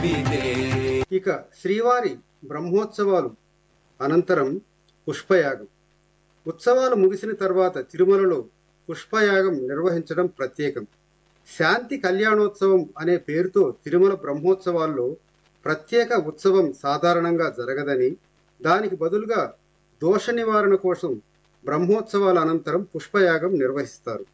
విదే ఇక శ్రీవారి బ్రహ్మోత్సవాలు అనంతరం పుష్పయాగం ఉత్సవాలు ముగిసిన తర్వాత తిరుమలలో పుష్పయాగం నిర్వహించడం ప్రత్యేకం శాంతి కళ్యాణోత్సవం అనే పేరుతో తిరుమల బ్రహ్మోత్సవాల్లో ప్రత్యేక ఉత్సవం సాధారణంగా జరగదని దానికి బదులుగా దోష నివారణ కోసం బ్రహ్మోత్సవాల అనంతరం పుష్పయాగం నిర్వహిస్తారు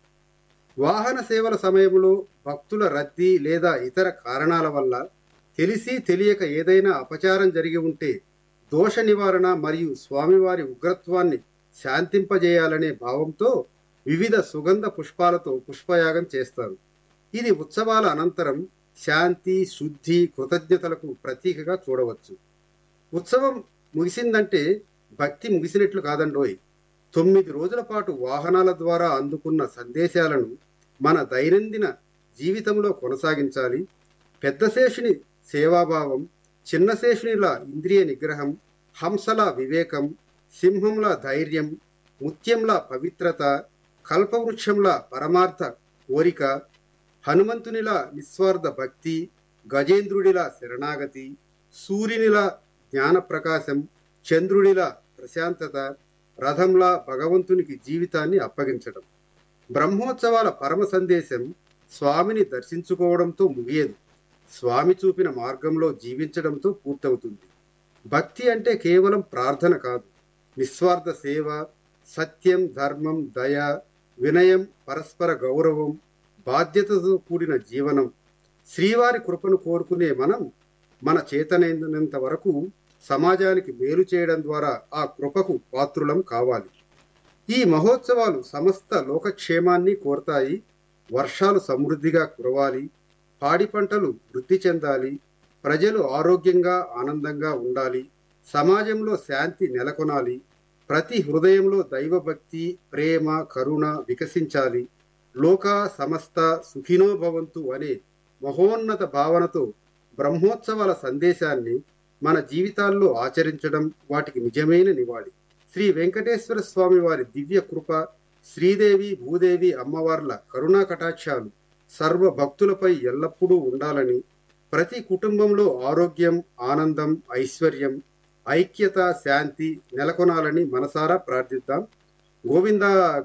వాహన సేవల సమయంలో భక్తుల రద్దీ లేదా ఇతర కారణాల వల్ల తెలిసి తెలియక ఏదైనా అపచారం జరిగి ఉంటే దోష నివారణ మరియు స్వామివారి ఉగ్రత్వాన్ని శాంతింపజేయాలనే భావంతో వివిధ సుగంధ పుష్పాలతో పుష్పయాగం చేస్తారు ఇది ఉత్సవాల అనంతరం శాంతి శుద్ధి కృతజ్ఞతలకు ప్రతీకగా చూడవచ్చు ఉత్సవం ముగిసిందంటే భక్తి ముగిసినట్లు కాదండోయ్ తొమ్మిది రోజుల పాటు వాహనాల ద్వారా అందుకున్న సందేశాలను మన దైనందిన జీవితంలో కొనసాగించాలి పెద్దశేషుని సేవాభావం చిన్నశేషునిలా ఇంద్రియ నిగ్రహం హంసల వివేకం సింహంలా ధైర్యం ముత్యంలా పవిత్రత కల్పవృక్షంలా పరమార్థ కోరిక హనుమంతునిలా నిస్వార్థ భక్తి గజేంద్రుడిలా శరణాగతి సూర్యునిలా జ్ఞాన ప్రకాశం చంద్రుడిలా ప్రశాంతత రథంలా భగవంతునికి జీవితాన్ని అప్పగించడం బ్రహ్మోత్సవాల పరమ సందేశం స్వామిని దర్శించుకోవడంతో ముగియదు స్వామి చూపిన మార్గంలో జీవించడంతో పూర్తవుతుంది భక్తి అంటే కేవలం ప్రార్థన కాదు నిస్వార్థ సేవ సత్యం ధర్మం దయ వినయం పరస్పర గౌరవం బాధ్యతతో కూడిన జీవనం శ్రీవారి కృపను కోరుకునే మనం మన చేతనైనంత వరకు సమాజానికి మేలు చేయడం ద్వారా ఆ కృపకు పాత్రులం కావాలి ఈ మహోత్సవాలు సమస్త లోకక్షేమాన్ని కోరతాయి వర్షాలు సమృద్ధిగా కురవాలి పాడి పంటలు వృద్ధి చెందాలి ప్రజలు ఆరోగ్యంగా ఆనందంగా ఉండాలి సమాజంలో శాంతి నెలకొనాలి ప్రతి హృదయంలో దైవభక్తి ప్రేమ కరుణ వికసించాలి లోక సమస్త సుఖినో భవంతు అనే మహోన్నత భావనతో బ్రహ్మోత్సవాల సందేశాన్ని మన జీవితాల్లో ఆచరించడం వాటికి నిజమైన నివాళి శ్రీ వెంకటేశ్వర స్వామి వారి దివ్య కృప శ్రీదేవి భూదేవి అమ్మవార్ల కరుణా కటాక్షాలు సర్వ భక్తులపై ఎల్లప్పుడూ ఉండాలని ప్రతి కుటుంబంలో ఆరోగ్యం ఆనందం ఐశ్వర్యం ఐక్యత శాంతి నెలకొనాలని మనసారా ప్రార్థిద్దాం గోవింద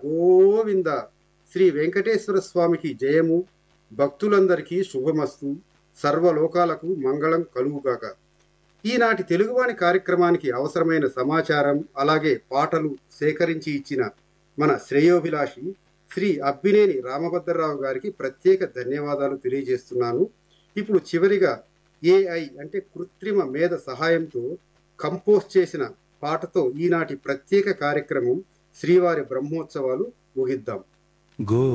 గోవింద శ్రీ వెంకటేశ్వర స్వామికి జయము భక్తులందరికీ శుభమస్తు సర్వలోకాలకు మంగళం కలుగుగాక ఈనాటి తెలుగువాణి కార్యక్రమానికి అవసరమైన సమాచారం అలాగే పాటలు సేకరించి ఇచ్చిన మన శ్రేయోభిలాషి శ్రీ అబ్బినేని రామభద్రరావు గారికి ప్రత్యేక ధన్యవాదాలు తెలియజేస్తున్నాను ఇప్పుడు చివరిగా ఏఐ అంటే కృత్రిమ మేధ సహాయంతో కంపోజ్ చేసిన పాటతో ఈనాటి ప్రత్యేక కార్యక్రమం శ్రీవారి బ్రహ్మోత్సవాలు ముగిద్దాం గో